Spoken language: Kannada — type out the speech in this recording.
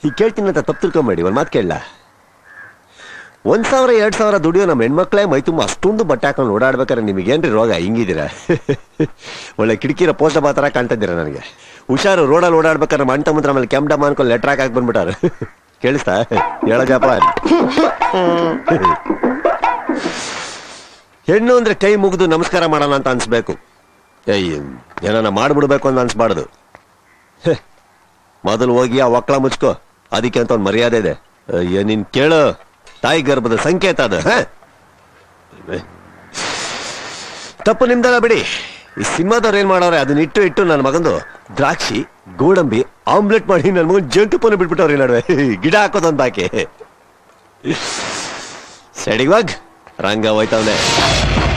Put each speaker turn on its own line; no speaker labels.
ಈಗ ಕೇಳ್ತೀನಿ ಅಂತ ತಪ್ಪು ತಿಳ್ಕೊಂಬೇಡಿ ಒಂದು ಮಾತು ಕೇಳಲ್ಲ ಒಂದ್ ಸಾವಿರ ಎರಡ್ ಸಾವಿರ ದುಡಿಯೋ ನಮ್ಮ ಹೆಣ್ಮಕ್ಳೇ ಮೈ ತುಂಬ ಅಷ್ಟೊಂದು ಬಟ್ಟೆ ಹಾಕೊಂಡು ಓಡಾಡ್ಬೇಕಾದ್ರೆ ನಿಮಗೇನ್ರಿ ರೋಗ ಹಿಂಗಿದ್ದೀರಾ ಒಳ್ಳೆ ಕಿಟಕಿರ ಪೋಸ್ಟ್ ಥರ ಕಾಣ್ತಿದ್ದೀರಾ ನನಗೆ ಹುಷಾರು ರೋಡಲ್ಲಿ ಓಡಾಡ್ಬೇಕಾದ್ರೆ ನಮ್ಮ ಅಣ್ಣ ಮುಂತ್ರ ಆಮೇಲೆ ಕೆಂಪ್ ಡಮ್ ಅನ್ಕೊಂಡು ಲೆಟ್ರ್ ಹಾಕಿ ಬಂದ್ಬಿಟ್ಟಾರ ಕೇಳಿಸ್ತಾ ಹೇಳ ಜಾಪ ಹೆಣ್ಣು ಅಂದ್ರೆ ಕೈ ಮುಗಿದು ನಮಸ್ಕಾರ ಮಾಡೋಣ ಅಂತ ಅನ್ಸ್ಬೇಕು ಏಯ್ ಏನಾನ ಮಾಡ್ಬಿಡ್ಬೇಕು ಅಂತ ಅನ್ಸ್ಬಾರ್ದು ಹೆ, ಮೊದಲು ಹೋಗಿ ಆ ಒಕ್ಕಳ ಮುಚ್ಕೋ ಅದಕ್ಕೆ ಅಂತ ಒಂದು ಮರ್ಯಾದೆ ಇದೆ ಅಯ್ಯ ನೀನ್ ಕೇಳು ತಾಯಿ ಗರ್ಭದ ಸಂಕೇತ ಅದು ಹ? ತಪ್ಪು ನಿಮ್ದಲ್ಲ ಬಿಡಿ ಈ ಸಿನಿಮಾದವ್ರು ಏನ್ ಮಾಡೋರೆ ಅದನ್ನ ಇಟ್ಟು ಇಟ್ಟು ನನ್ನ ಮಗಂದು ದ್ರಾಕ್ಷಿ ಗೋಡಂಬಿ ಆಮ್ಲೆಟ್ ಮಾಡಿ ನನ್ನ ಮಗನ್ ಜಂತುಪ್ಪನ ಬಿಟ್ಬಿಟ್ಟವ್ರಿ ನಡುವೆ ಗಿಡ ಹಾಕೋದೊಂದು ಬಾಕಿ ಸಡಿವಾಗ ರಂಗ ಹೋಯ್ತವ್ನೆ